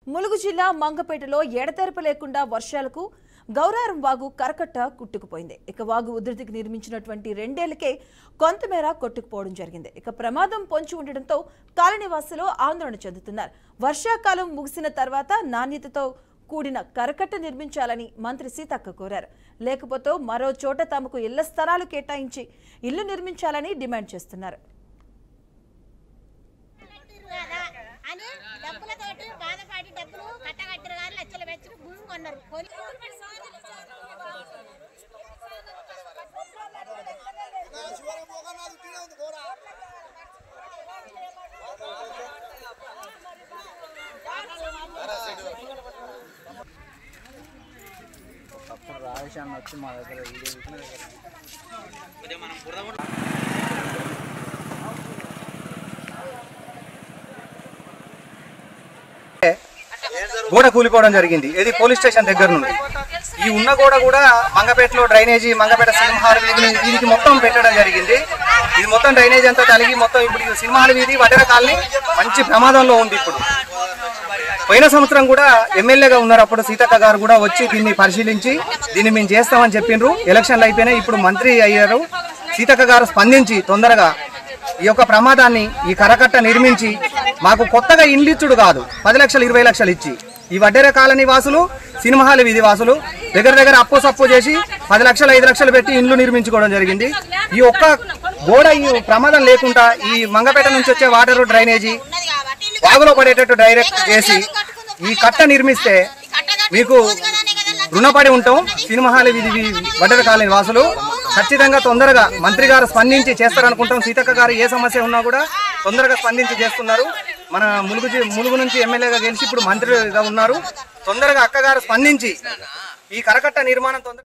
ములుగు జిల్లా మంగపేటలో ఎడతెరపు లేకుండా వర్షాలకు గౌరారం వాగు కరకట్ట కుట్టుకుపోయింది ఇక వాగు ఉధృతికి నిర్మించినటువంటి రెండేళ్లకే కొంతమేర కొట్టుకుపోవడం జరిగింది ఇక ప్రమాదం పొంచి ఉండడంతో కాలనీవాసులు ఆందోళన చెందుతున్నారు వర్షాకాలం ముగిసిన తర్వాత నాణ్యతతో కూడిన కరకట్ట నిర్మించాలని మంత్రి సీతక్క కోరారు లేకపోతే మరో చోట తమకు ఇళ్ల స్థలాలు కేటాయించి ఇల్లు నిర్మించాలని డిమాండ్ చేస్తున్నారు కట్టిర్రు కదా అని డబ్బులతోటి బాధపడి డబ్బులు కట్టగట్టిరు కానీ లక్షలు వెచ్చి భూమి కొన్నారు కొని అప్పుడు రాజేష్ అన్న వచ్చి మా దగ్గర వీడియో తీసిన దగ్గర గోడ కూలిపోవడం జరిగింది ఇది పోలీస్ స్టేషన్ దగ్గర నుండి ఈ ఉన్న గోడ కూడా మంగపేటలో డ్రైనేజీ మంగపేట సింహాల వీధిని దీనికి మొత్తం పెట్టడం జరిగింది ఇది మొత్తం డ్రైనేజ్ అంతా కలిగి మొత్తం ఇప్పుడు ఇది సింహాల వీధి వడ్డర కాలనీ మంచి ప్రమాదంలో ఉంది ఇప్పుడు పోయిన సంవత్సరం కూడా ఎమ్మెల్యేగా ఉన్నారు అప్పుడు సీతక్క గారు కూడా వచ్చి దీన్ని పరిశీలించి దీన్ని మేము చేస్తామని చెప్పిండ్రు ఎలక్షన్లు అయిపోయినాయి ఇప్పుడు మంత్రి అయ్యారు సీతక్క గారు స్పందించి తొందరగా ఈ యొక్క ప్రమాదాన్ని ఈ కరకట్ట నిర్మించి మాకు కొత్తగా ఇండ్లు ఇచ్చుడు కాదు పది లక్షలు ఇరవై లక్షలు ఇచ్చి ఈ వడ్డెర కాలనీ వాసులు సినిమాల వీధి వాసులు దగ్గర దగ్గర అప్పు సప్పు చేసి పది లక్షలు ఐదు లక్షలు పెట్టి ఇండ్లు నిర్మించుకోవడం జరిగింది ఈ ఒక్క గోడ ఈ ప్రమాదం లేకుండా ఈ మంగపేట నుంచి వచ్చే వాటర్ డ్రైనేజీ ఉన్నది కాబట్టి ఇల్లు వాగులో పడేటట్టు డైరెక్ట్ చేసి ఈ కట్ట నిర్మిస్తే మీకు రుణపడి ఉంటాం సినిమాహాల వీధి వడ్డర కాలనీ వాసులు ఖచ్చితంగా తొందరగా మంత్రి గారు స్పందించి చేస్తారనుకుంటాం సీతక్క గారు ఏ సమస్య ఉన్నా కూడా తొందరగా స్పందించి చేస్తున్నారు మన ములుగు జి- ములుగు నుంచి ఎమ్మెల్యేగా గెలిచి ఇప్పుడు మంత్రిగా ఉన్నారు తొందరగా అక్కగారు స్పందించి ఈ కరకట్ట నిర్మాణం తొందర